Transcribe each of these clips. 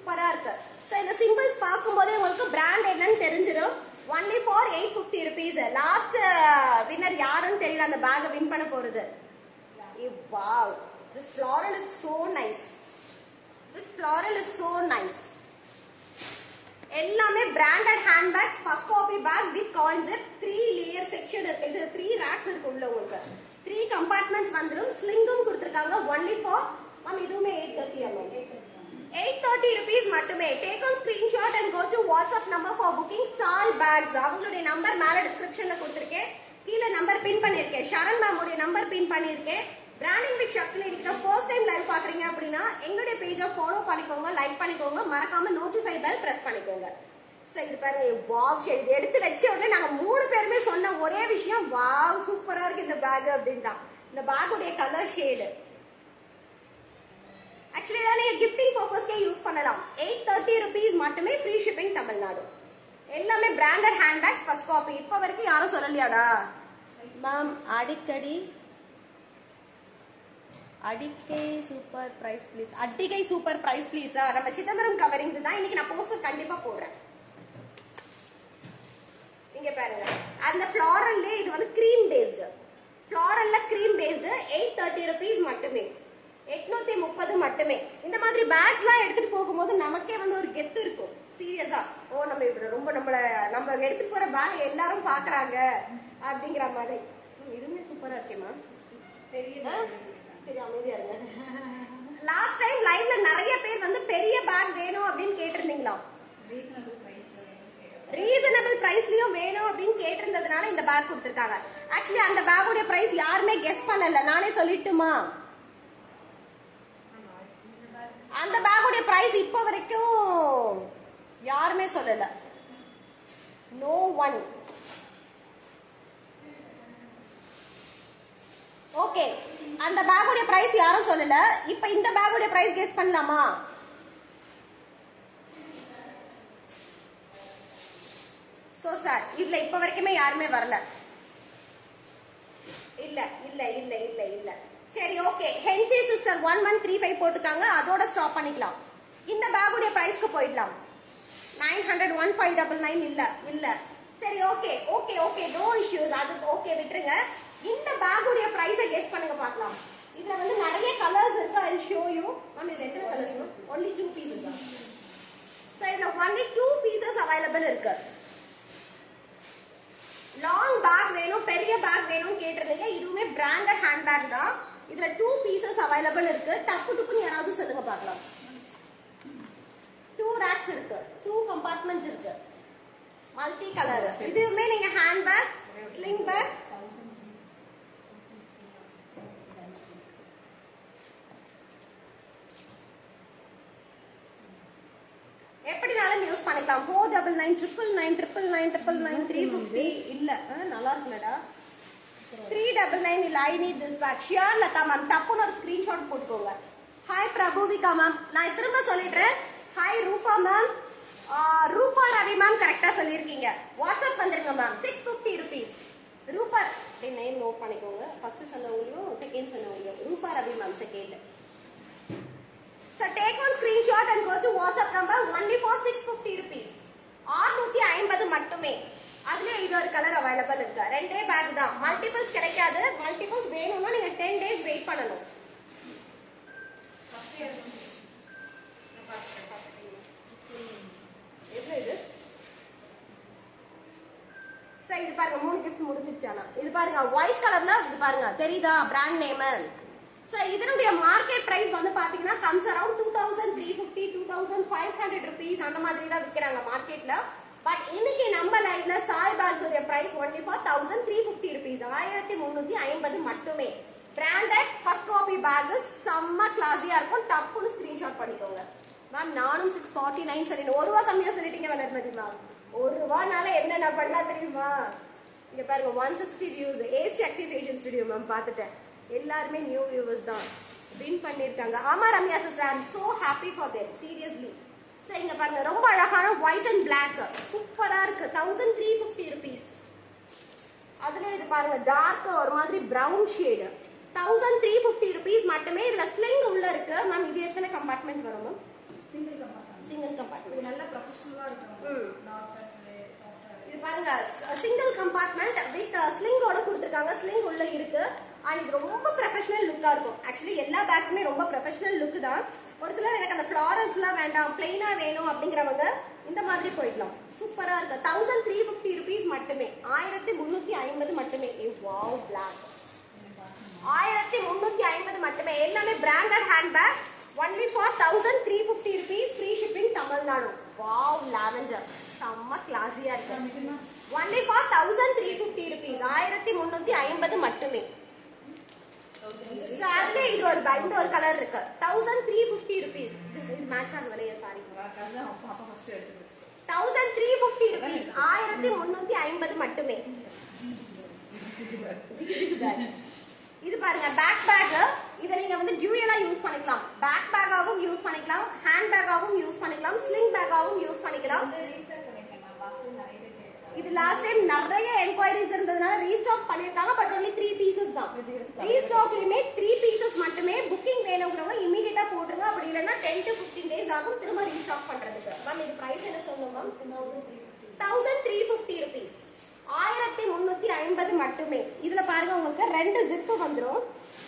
சூப்பரா இருக்கு ஸோ இந்த சிம்பிள்ஸ் பார்க்கும்போதே உங்களுக்கு பிராண்ட் என்னன்னு தெரிஞ்சிடும் only for eight fifty rupees last winner யாருன்னு தெரியல அந்த பேக்கை வின் பண்ண போறது wow this floral is so nice this floral is so nice எல்லாமே branded handbags first copy bag with concept three layer section இருக்கு இது த்ரீ ரேக்ஸ் இருக்கு உள்ள உங்களுக்கு த்ரீ கம்பார்ட்மெண்ட்ஸ் வந்துடும் ஸ்லிங்கும் கொடுத்துருக்காங்க ஒன்லி ஃபார் மேம் இதுவுமே eight thirty ma'am eight thirty rupees மட்டுமே take on screenshot and go to WhatsApp number for booking சால் பேக்ஸ் அவங்களுடைய நம்பர் மேல டிஸ்கிரிப்ஷன்ல கொடுத்துருக்கேன் கீழே நம்பர் பின் பண்ணிருக்கேன் ஷரண் மேம் உடைய நம்பர் பின் பண்ணிருக்கேன் பிராண்டிங் வித் சக்தில இன்னைக்கு ஃபர்ஸ்ட் டைம் லைவ் பாக்குறீங்க அப்படின்னா எங்களுடைய பேஜை ஃபாலோ பண்ணிக்கோங்க லைக் பண்ணிக்கோங்க மறக்காம நோட்டிஃபை பெல் பிரஸ் பண்ணிக்கோங்க சோ இது பாருங்க வாவ் ஷேட் இது எடுத்து வச்ச உடனே நாங்க மூணு பேருமே சொன்ன ஒரே விஷயம் வாவ் சூப்பரா இருக்கு இந்த பேக் அப்படின்னு தான் இந்த பேக்குடைய கலர் ஷேடு ஆக்சுவலி இதை நீங்க கிஃப்டிங் பர்பஸ்க்கே யூஸ் பண்ணலாம் எயிட் தேர்ட்டி ருபீஸ் மட்டுமே ஃப்ரீ ஷிப்பிங் தமிழ்நாடு எல்லாமே பிராண்டட் ஹேண்ட்பேக்ஸ் ஃபர்ஸ்ட் காப்பி இப்போ வரைக்கும் யாரும் சொல்லலையாடா மேம் அடிக்கடி அடிக்கை சூப்பர் பிரைஸ் ப்ளீஸ் அட்டிகை சூப்பர் பிரைஸ் ப்ளீஸா நம்ம சிதம்பரம் கவரிங் தான் இன்னைக்கு நான் போஸ்டர் கண்டிப்பா போடுறேன் இங்க பாருங்க அந்த ஃப்ளாரல்லே இது வந்து க்ரீம் பேஸ்டு ஃப்ளாரல்ல cream based eight thirty rupees மட்டுமே எட்நூத்தி முப்பது மட்டுமே இந்த மாதிரி பேக்ஸ்லாம் எடுத்துட்டு போகும்போது நமக்கே வந்து ஒரு கெத்து இருக்கும் சீரியஸா ஓ நம்ம இப்படி ரொம்ப நம்மள நம்ம எடுத்துட்டு போற பேக் எல்லாரும் பாக்குறாங்க அப்படிங்கிற மாதிரி ம், இதுவுமே சூப்பரா இருக்கேமா சரி அமைதியா இருங்க லாஸ்ட் டைம் லைவ்ல நிறைய பேர் வந்து பெரிய பேக் வேணும் அப்படின்னு கேட்டிருந்தீங்களா ரீசனபிள் பிரைஸ்லயும் வேணும் அப்படின்னு கேட்டிருந்ததுனால இந்த பேக் கொடுத்திருக்காங்க ஆக்சுவலி அந்த பேக்கோட பிரைஸ் யாருமே கெஸ் பண்ணல நானே சொல்லிட்டுமா அந்த பேக்கோட பிரைஸ் இப்போ வரைக்கும் யாருமே சொல்லல நோ ஒன் ஓகே அந்த பேக்கோட பிரைஸ் யாரும் சொல்லல இப்போ இந்த பேக்கோட பிரைஸ் கெஸ் பண்ணலாமா சோ சார் இதுல இப்ப வரைக்குமே யாருமே வரல இல்ல இல்ல இல்ல இல்ல இல்ல சரி ஓகே ஹென்சி sister one one three five போட்டுருக்காங்க அதோட ஸ்டாப் பண்ணிக்கலாம் இந்த பேக்குடைய பிரைஸ்க்கு போயிடலாம் nine hundred one five double nine இல்ல இல்ல சரி okay okay okay no issues அது ஓகே விட்டுருங்க இந்த பேக்குடைய பிரைஸை கெஸ் பண்ணுங்க பார்க்கலாம் இதுல வந்து நிறைய கலர்ஸ் இருக்கு ஐ ஷோ யூ மேம் இது எத்தனை colours only two pieces so இதுல ஒன்லி டூ பீசஸ் அவைலபிள் இருக்கு லாங் பேக் வேணும் பெரிய பேக் வேணும்னு கேட்டிருந்தீங்க இதுவுமே பிராண்டட் ஹேண்ட் பேக் தான் இதுல டூ பீசஸ் அவைலபிள் இருக்கு டப்பு டப்புன்னு யாராவது சொல்லுங்க பார்க்கலாம் டூ ரேக்ஸ் இருக்கு டூ கம்பார்ட்மெண்ட்ஸ் இருக்கு மல்டி கலர் இதுவுமே நீங்க ஹேண்ட் பேக் ஸ்லிங் பேக் எப்படினாலும் யூஸ் பண்ணிக்கலாம் four double nine triple nine triple nine triple nine three fifty இல்ல அஹ், நல்லா இருக்குல்லடா த்ரீ டபுள் நைன் இல்ல I need this bag sure Latha ma'am டப்புன்னு ஒரு ஸ்கிரீன்ஷாட் போட்டுக்கோங்க ஹாய் பிரபுவிகா மேம் நான் திரும்ப சொல்லிடுறேன் ஹாய் ரூபா மேம் ரூபா ரவி மேம் கரெக்டா சொல்லியிருக்கீங்க வாட்ஸ்அப் வந்துருங்க ma'am six fifty rupees Roopa name note பண்ணிக்கோங்க ஃபர்ஸ்ட் சொன்னவங்களையும் செகண்ட் சொன்னவங்களையும் Roopa Ravi ma'am second So take one screenshot and go to WhatsApp number only for 650 rupees. 650 மட்டுமே அதுல இது ஒரு கலர் அவைலபிள் இருக்கு ரெண்டே பேக் தான் மல்டிபிள்ஸ் கிடைக்காது மல்டிபிள்ஸ் வேணும்னா நீங்க டென் டேஸ் வெயிட் பண்ணணும் எவ்வளவு இது சரி இது பாருங்க மூணு கிஃப்ட் முடிஞ்சிருச்சானா இது பாருங்க ஒயிட் கலர்ல இது பாருங்க தெரியுதா பிராண்ட் நேம் சோ இதனுடைய மார்க்கெட் பிரைஸ் வந்து பாத்தீங்கன்னா comes around two thousand three fifty two thousand five hundred rupees அந்த மாதிரி தான் விற்கிறாங்க மார்க்கெட்ல பட் இன்னைக்கு நம்ம லைவ்ல சாய் பேக்ஸ் உடைய price only for thousand three fifty rupees ஆயிரத்தி முன்னூத்தி ஐம்பது மட்டுமே பிராண்டட் ஃபர்ஸ்ட் காப்பி பேக் செம்ம கிளாஸியா இருக்கும் டப்புன்னு ஸ்கிரீன்ஷாட் பண்ணிக்கோங்க மேம் நானும் சிக்ஸ் ஃபார்ட்டி நைன் சொல்லி ஒரு ரூபா கம்மியா சொல்லிட்டீங்க வளர்மதி மேம் ஒரு ரூபானால என்னென்ன பண்ணலாம் தெரியுமா இங்க பாருங்க one sixty views yes Shakti fashion studio ma'am பார்த்துட்டேன் எல்லாருமே நியூ வியூவர்ஸ் தான் வின் பண்ணிருக்காங்க ஆமா Ramya sister I'm so happy for them seriously சரி இங்க பாருங்க ரொம்ப அழகான ஒயிட் அண்ட் பிளாக் சூப்பரா இருக்கு தௌசண்ட் த்ரீ ஃபிஃப்டி ருபீஸ் அதுல இது பாருங்க டார்க் ஒரு மாதிரி brown shade thousand three fifty rupees மட்டுமே இதுல ஸ்லிங் உள்ள இருக்கு மேம் இது எத்தனை கம்பார்ட்மெண்ட் வரும் மேம் சிங்கிள் இது கம்பார்ட்மெண்ட் நல்ல ப்ரொஃபஷனலா இருக்கும் ம். டாக்டர்ஸ் சாஃப்ட்வேர் இது பாருங்க சிங்கிள் கம்பார்ட்மெண்ட் வித் ஸ்லிங்கோட கொடுத்துருக்காங்க ஸ்லிங் உள்ள இருக்கு அண்ட் இது ரொம்ப ப்ரொஃபஷனல் லுக்கா இருக்கும் ஆக்சுவலி எல்லா பேக்ஸுமே ரொம்ப ப்ரொஃபஷனல் லுக் தான் ஒரு சிலர் எனக்கு அந்த ஃபிளாரல்ஸ்லாம் வேண்டாம் பிளெயினா வேணும் அப்படிங்கிறவங்க இந்த மாதிரி போயிடலாம் சூப்பரா இருக்கு தௌசண்ட் த்ரீ ஃபிஃப்டி ருபீஸ் மட்டுமே ஆயிரத்தி முந்நூத்தி ஐம்பது மட்டுமே ஏ வாவ் பிளாக் ஆயிரத்தி முந்நூத்தி ஐம்பது மட்டுமே எல்லாமே branded handbag only for thousand three fifty rupees free shipping Tamil Nadu wow lavender செம்ம கிளாஸியா இருக்கு only for thousand three fifty rupees ஆயிரத்தி முந்நூத்தி ஐம்பது மட்டுமே So, அதுல இது ஒரு ப- இந்த ஒரு கலர் இருக்கு தௌசண்ட் த்ரீ ஃபிஃப்டி ருபீஸ் இது மேட்ச் ஆகுது வரைய சாரி அதுதான் பாப்பா ஃபர்ஸ்ட் எடுத்துக்கிச்சு தௌசண்ட் த்ரீ ஃபிஃப்டி ருபீஸ் ஆயிரத்தி முந்நூத்தி ஐம்பது மட்டுமே ஜிகு ஜிகு bag. இது பாருங்க பேக் பேக் இதை நீங்க வந்து டியூயலா யூஸ் பண்ணிக்கலாம் பேக் பேக்காவும் யூஸ் பண்ணிக்கலாம் ஹேண்ட் பேக்காவும் யூஸ் பண்ணிக்கலாம் ஸ்லிங் பேக்காவும் யூஸ் பண்ணிக்கலாம் வந்து ரீஸ்டார்ட் பண்ணிருக்கேன் மேம் லாஸ்ட் நிறைய பேர் கேட்டாங்க இது லாஸ்ட் டைம் நிறைய என்கொயரிஸ் இருந்ததுனால ரீஸ்டாக் பண்ணிருக்காங்க பட் ஒன்லி த்ரீ பீசஸ் தான் ரீஸ்டாக்லயுமே த்ரீ பீசஸ் மட்டுமே புக்கிங் வேணுங்கிறவங்க இமீடியட்டா போட்டுருங்க அப்படி இல்லைன்னா டென் டு ஃபிஃப்டீன் டேஸ் ஆகும் திரும்ப ரீஸ்டாக் பண்றதுக்கு மேம் இது பிரைஸ் என்ன சொல்லணும் ma'am thousand three fifty rupees ஆயிரத்தி முந்நூத்தி ஐம்பது மட்டுமே இதுல பாருங்க உங்களுக்கு ரெண்டு ஜிப்பு வந்துரும்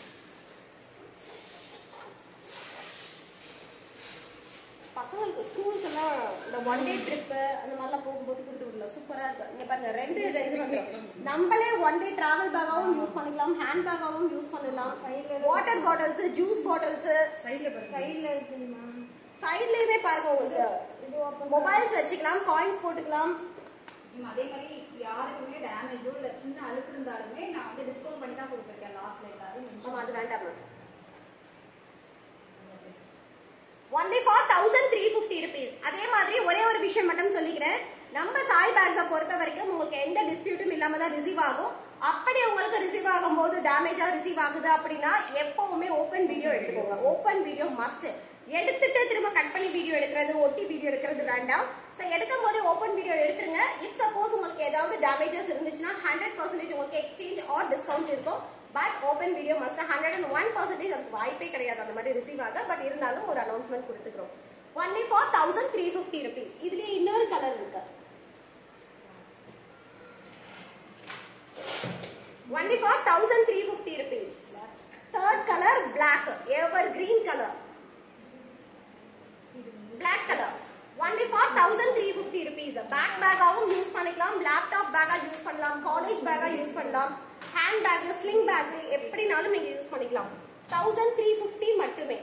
பசங்களுக்கு ஸ்கூலுக்கெல்லாம் இந்த ஒன் டே ட்ரிப் அந்த மாதிரிலாம் போகும்போது கொடுத்து விடலாம் சூப்பரா இருக்கு இங்க பாருங்க ரெண்டு இது வந்துரும் நம்மளே ஒன் டே டிராவல் பேக்காவும் யூஸ் பண்ணிக்கலாம் ஹேண்ட் பேக்காவும் யூஸ் பண்ணலாம் வாட்டர் பாட்டில்ஸ் ஜூஸ் பாட்டில்ஸ் சைடுல பாருங்க சைடுல இருக்குங்கம்மா சைட்லயுமே பாருங்க உங்களுக்கு இது ஓப்பன் மொபைல்ஸ் வச்சுக்கலாம் காயின்ஸ் போட்டுக்கலாம் மேம், அதே மாதிரி யாருக்குமே டேமேஜோ இல்ல சின்ன அழுக்கு இருந்தாலுமே நான் வந்து டிஸ்கவுண்ட் பண்ணி தான் கொடுத்துருக்கேன் லாஸ்ட்ல எல்லாரும் ஆமா அது வேண்டாம் ma'am only for thousand three fifty rupees அதே மாதிரி ஒரே ஒரு விஷயம் மட்டும் சொல்லிக்கிறேன் நம்ம சாய் பேக்ஸை பொறுத்த வரைக்கும் உங்களுக்கு எந்த டிஸ்பியூட்டும் இல்லாம தான் ரிசீவ் ஆகும் அப்படி உங்களுக்கு ரிசீவ் ஆகும்போது டேமேஜா ரிசீவ் ஆகுது அப்படின்னா எப்பவுமே ஓப்பன் வீடியோ எடுத்துக்கோங்க ஓப்பன் வீடியோ மஸ்ட் எடுத்துட்டு திரும்ப கட் பண்ணி வீடியோ எடுக்கிறது ஒட்டி வீடியோ எடுக்கிறது வேண்டாம் ஸோ எடுக்கும் போதே ஓப்பன் வீடியோ எடுத்துருங்க இப் சப்போஸ் உங்களுக்கு ஏதாவது டேமேஜஸ் இருந்துச்சுன்னா ஹண்ட்ரட் பர்சன்டேஜ் உங்களுக்கு எக்ஸ்சேஞ்ச் ஆர் டிஸ்கவுண்ட் இருக்கும் but open video must hundred and one percentage அதுக்கு வாய்ப்பே கிடையாது அந்த மாதிரி ரிசீவ் ஆக பட் இருந்தாலும் ஒரு அனௌன்ஸ்மெண்ட் கொடுத்துக்கிறோம் only for thousand three fifty rupees இதுலயே இன்னொரு கலர் இருக்கு only for thousand three fifty rupees third colour black evergreen colour black colour only for thousand three fifty rupees bag பேக்காகவும் use பண்ணிக்கலாம் laptop பேக்கா use பண்ணலாம் college பேக்கா use பண்ணலாம் hand bag sling bag எப்படினாலும் நீங்க use பண்ணிக்கலாம் thousand three fifty மட்டுமே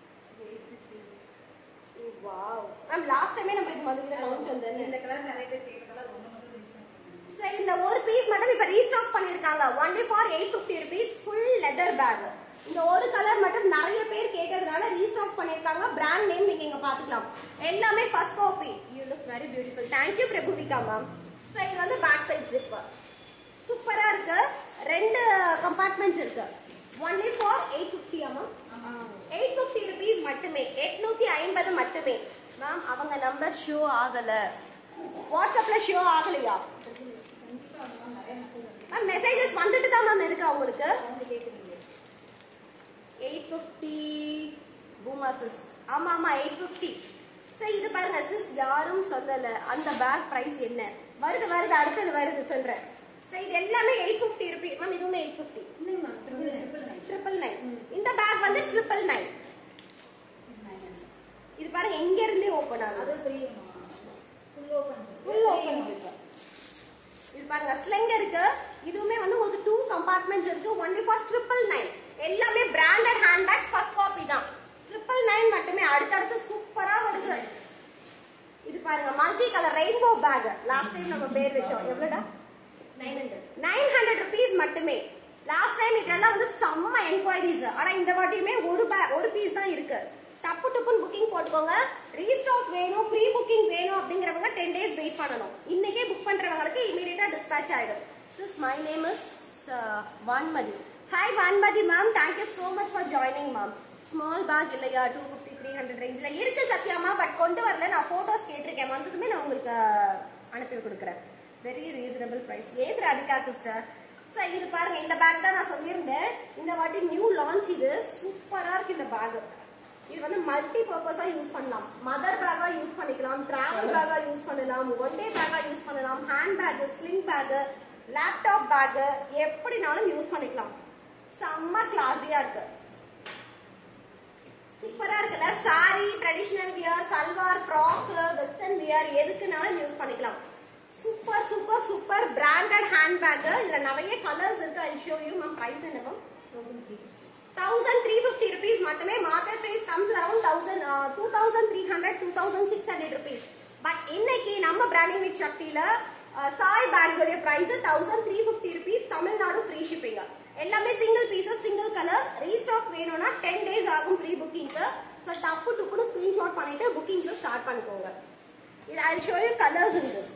வாவ் மேம் லாஸ்ட் டைமே நம்ம இது மாதிரி லான்ச் வந்தேன் இந்த கலர் நிறைய பேர் கேட்டதால அது ஒண்ணு மட்டும் ரீஸ்டார்ட் பண்ணுங்க சரி இந்த ஒரு பீஸ் மட்டும் இப்ப ரீஸ்டாக் பண்ணிருக்காங்க only for eight fifty rupees full leather bag இந்த ஒரு கலர் மட்டும் நிறைய பேர் கேட்டதுனால ரீஸ்டாக் பண்ணிருக்காங்க பிராண்ட் நேம் நீங்க இங்க பாத்துக்கலாம் எல்லாமே first copy you look very beautiful thank you Prabhuvika ma'am so இது வந்து பேக் சைட் ஜிப் சூப்பரா இருக்கு ரெண்டு கம்பார்ட்மெண்ட் இருக்கு ஒன்லி ஃபார் எயிட் ஃபிஃப்டியா மேம் எயிட் ஃபிஃப்டி ருபீஸ் மட்டுமே எட்நூத்தி ஐம்பது மட்டுமே மேம் அவங்க நம்பர் ஷோ ஆகல வாட்ஸ்அப்ல ஷோ ஆகலையா மேம் மெசேஜஸ் வந்துட்டு தான் மேம் இருக்கு அவங்களுக்கு வந்து கேக்குறீங்க எயிட் ஃபிஃப்டி பூமா சிஸ் ஆமா ஆமா எயிட் ஃபிஃப்டி சரி இது பாருங்க சிஸ் யாரும் சொல்லல அந்த பேக் பிரைஸ் என்ன வருது வருது அடுத்தது வருது சொல்றேன் சரி இது எல்லாமே எயிட் ஃபிஃப்டி ருபி மேம் இதுவுமே எயிட் ஃபிஃப்டி இல்லைங்கம்மா ட்ரிபிள் நைன் ட்ரிபிள் நைன் இந்த பேக் வந்து ட்ரிபிள் நைன் இது பாருங்க எங்க இருந்தே ஓபன் ஆகுது அது தெரியுமா ஃபுல் ஓபன் ஃபுல் ஓபன் இருக்கு இது பாருங்க ஸ்லெங் இருக்கு இதுவுமே வந்து உங்களுக்கு டூ கம்பார்ட்மெண்ட்ஸ் இருக்கு ஒன்லி ஃபார் ட்ரிபிள் நைன் எல்லாமே பிராண்டட் ஹேண்ட்பேக்ஸ் ஃபர்ஸ்ட் காப்பி தான் ட்ரிபிள் நைன் மட்டுமே அடுத்தடுத்து சூப்பரா வருது இது பாருங்க multi colour rainbow bag last time நம்ம பேர் வச்சோம் எவ்வளோடா nine hundred nine hundred rupees மட்டுமே லாஸ்ட் டைம் இதெல்லாம் வந்து செம்ம என்கொயரிஸ் ஆனா இந்த வாட்டியுமே ஒரு பே- ஒரு பீஸ் தான் இருக்கு டப்பு டப்புன்னு புக்கிங் போட்டுக்கோங்க ரீஸ்டாக் வேணும் ப்ரீ புக்கிங் வேணும் அப்படிங்கிறவங்க டென் டேஸ் வெயிட் பண்ணணும் இன்னைக்கே புக் பண்றவங்களுக்கு இமீடியட்டா டிஸ்பேச் ஆயிடும் sis my name is Vanmathi hi Vanmathi ma'am thank you so much for joining ma'am small bag இல்லையா டூ ஃபிஃப்டி த்ரீ ஹண்ட்ரட் ரேஞ்சில் இருக்கு சத்யாமா பட் கொண்டு வரல நான் ஃபோட்டோஸ் கேட்டிருக்கேன் வந்ததுமே நான் உங்களுக்கு அனுப்பி கொடுக்குறேன் very reasonable price yes Radhika sister sir இது பாருங்க இந்த பேக் தான் நான் சொல்லியிருந்தேன் இந்த வாட்டி நியூ லான்ச் இது சூப்பரா இருக்கு இந்த பேக் இது வந்து மல்டி பர்பஸா யூஸ் பண்ணலாம் மதர் பேக்கா யூஸ் பண்ணிக்கலாம் டிராவல் பேக்கா யூஸ் பண்ணலாம் ஒன் டே பேக்கா யூஸ் பண்ணலாம் hand bag sling bag laptop bag எப்படினாலும் யூஸ் பண்ணிக்கலாம் செம்ம கிளாஸியா இருக்கு சூப்பரா இருக்குல்ல sari traditional wear salwar frock western wear எதுக்குனாலும் யூஸ் பண்ணிக்கலாம் super super super branded hand bag இதுல நிறைய கலர்ஸ் இருக்கு I show you ma'am price என்ன மேம் தௌசண்ட் த்ரீ ஃபிஃப்டி ருபீஸ் மட்டுமே market price comes around thousand two thousand three hundred two thousand six hundred rupees but இன்னைக்கு நம்ம branding with சக்தியில அஹ், சாய் பேக்ஸ் உடைய price thousand three fifty rupees Tamil Nadu free shipping எல்லாமே single pieces single colours restock வேணும்னா ten days ஆகும் pre புக்கிங்க்கு so டப்பு டுப்புன்னு ஸ்கிரீன்ஷாட் பண்ணிட்டு புக்கிங்ஸ் ஸ்டார்ட் பண்ணிக்கோங்க இது I show you colours in this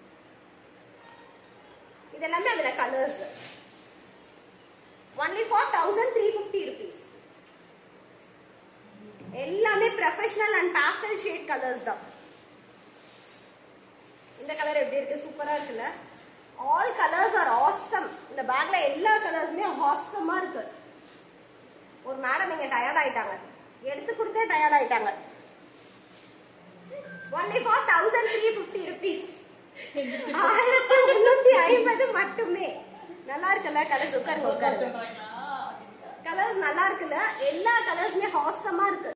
இது எல்லாமே அதுல colours only for thousand three fifty rupees எல்லாமே professional and pastel shade colours தான் இந்த கலர் எப்படி இருக்கு சூப்பரா இருக்குல்ல ஆல் கலர்ஸ் ஆர் ஆசம் இந்த பேக்ல எல்லா கலர்ஸுமே ஆசமா இருக்கு ஒரு மேடம் இங்க டயர்ட் ஆயிட்டாங்க எடுத்து கொடுத்தே டயர்ட் ஆயிட்டாங்க only for thousand three fifty rupees ஆயிரத்தி முன்னூத்தி ஐம்பது மட்டுமே நல்லா இருக்குல்ல கலர்ஸ் உட்காருங்க உட்காருங்க கலர்ஸ் நல்லா இருக்குல்ல எல்லா கலர்ஸுமே ஹாசமா இருக்கு